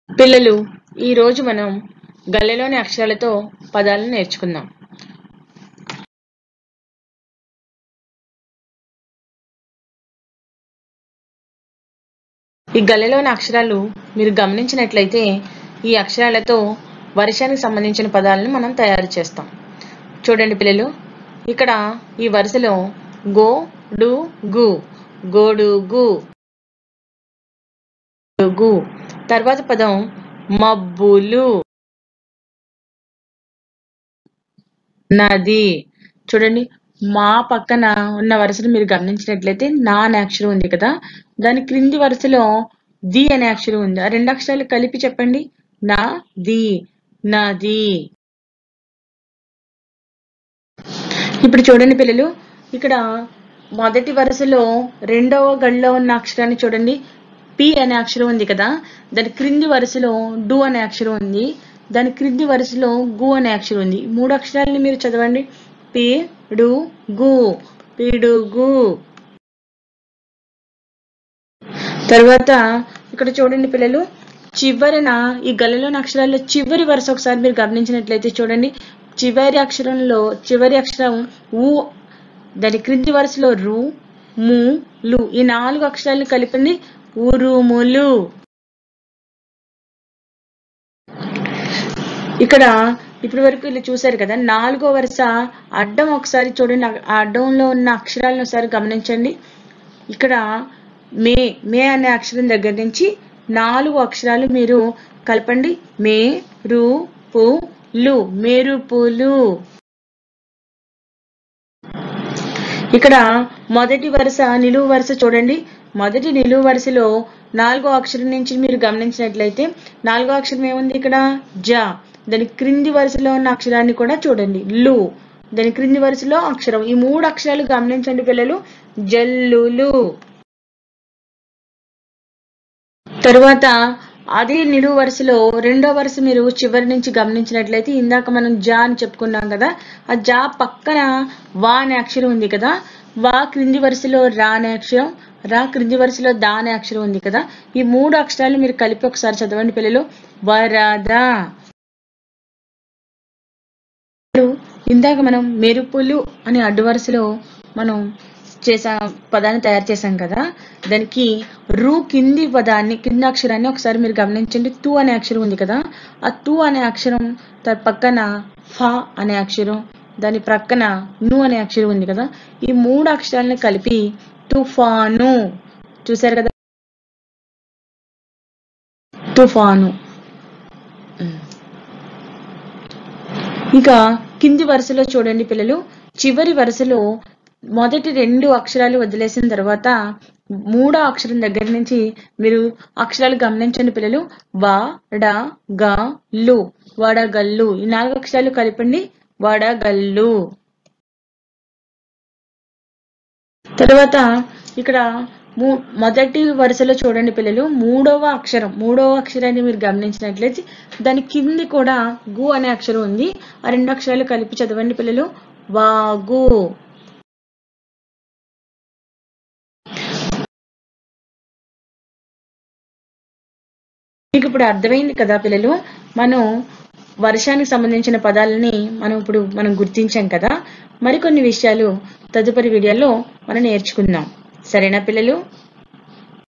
పిల్లలు ఈ రోజు మనం గల్లెలోని అక్షరాలతో పదాలను నేర్చుకుందాం ఈ గల్లెలోని అక్షరాలు మీరు గమనించినట్లయితే ఈ అక్షరాలతో వర్షానికి సంబంధించిన పదాలను మనం తయారు చేస్తాం చూడండి పిల్లలు ఇక్కడ ఈ వరుసలో గో డు గు గోడుగు గు తర్వాత పదం మబ్బులు నది చూడండి మా పక్కన ఉన్న వరుసను మీరు గమనించినట్లయితే నా అనే అక్షరం ఉంది కదా దాని క్రింది వరుసలో ది అనే అక్షరం ఉంది ఆ రెండు అక్షరాలు కలిపి చెప్పండి నా ది నది ఇప్పుడు చూడండి పిల్లలు ఇక్కడ మొదటి వరుసలో రెండవ గడిలో ఉన్న అక్షరాన్ని చూడండి పి అనే అక్షరం ఉంది కదా దాని క్రింది వరుసలో డు అనే అక్షరం ఉంది దాని క్రింది వరుసలో గు అనే అక్షరం ఉంది ఈ మూడు అక్షరాలని మీరు చదవండి పి డు గు పిడుగు తర్వాత ఇక్కడ చూడండి పిల్లలు చివరన ఈ గల్లలో అక్షరాల్లో చివరి వరుస ఒకసారి మీరు గమనించినట్లయితే చూడండి చివరి అక్షరంలో చివరి అక్షరం ఊ దాని క్రింది వరుసలో రు ము లు ఈ నాలుగు అక్షరాలను కలిపింది ఉరుములు ఇక్కడ ఇప్పటి వరకు ఇలా చూశారు కదా నాలుగో వరుస అడ్డం ఒకసారి చూడండి ఆ అడ్డంలో ఉన్న అక్షరాలను ఒకసారి గమనించండి ఇక్కడ మే మే అనే అక్షరం దగ్గర నుంచి నాలుగు అక్షరాలు మీరు కలపండి మే రు పు లు మెరుపులు ఇక్కడ మొదటి వరుస నిలువు వరుస చూడండి మొదటి నిలువు వరుసలో నాలుగో అక్షరం నుంచి మీరు గమనించినట్లయితే నాలుగో అక్షరం ఏముంది ఇక్కడ జ దాని క్రింది వరుసలో ఉన్న అక్షరాన్ని కూడా చూడండి లు దాని క్రింది వరుసలో అక్షరం ఈ మూడు అక్షరాలు గమనించండి పిల్లలు జల్లులు తరువాత అదే నిలువు వరుసలో రెండో వరుస మీరు చివరి నుంచి గమనించినట్లయితే ఇందాక మనం జా అని చెప్పుకున్నాం కదా ఆ జా పక్కన వా అనే అక్షరం ఉంది కదా వా క్రింది వరుసలో రా అనే అక్షరం రా క్రింది వరుసలో దా అనే అక్షరం ఉంది కదా ఈ మూడు అక్షరాలు మీరు కలిపి ఒకసారి చదవండి పిల్లలు వరద ఇందాక మనం మెరుపులు అనే అడ్డు వరుసలో మనం చేసా పదాన్ని తయారు చేశాం కదా దానికి రు కింది పదాన్ని కింద అక్షరాన్ని ఒకసారి మీరు గమనించండి తు అనే అక్షరం ఉంది కదా ఆ తు అనే అక్షరం దాని పక్కన ఫ అనే అక్షరం దాని ప్రక్కన ను అనే అక్షరం ఉంది కదా ఈ మూడు అక్షరాలను కలిపి తుఫాను చూసారు కదా తుఫాను ఇక కింది వరుసలో చూడండి పిల్లలు చివరి వరుసలో మొదటి రెండు అక్షరాలు వదిలేసిన తర్వాత మూడో అక్షరం దగ్గర నుంచి మీరు అక్షరాలు గమనించండి పిల్లలు వా డ గ లు వడగల్లు ఈ నాలుగు అక్షరాలు కలిపండి వడగల్లు తర్వాత ఇక్కడ మూ- మొదటి వరుసలో చూడండి పిల్లలు మూడవ అక్షరం మూడవ అక్షరాన్ని మీరు గమనించినట్లయితే దాని కింది కూడా గు అనే అక్షరం ఉంది ఆ రెండు అక్షరాలు కలిపి చదవండి పిల్లలు వాగు మీకు ఇప్పుడు అర్థమైంది కదా పిల్లలు మనం వర్షానికి సంబంధించిన పదాలని మనం ఇప్పుడు మనం గుర్తించాం కదా మరికొన్ని విషయాలు తదుపరి వీడియోలో మనం నేర్చుకుందాం సరేనా పిల్లలు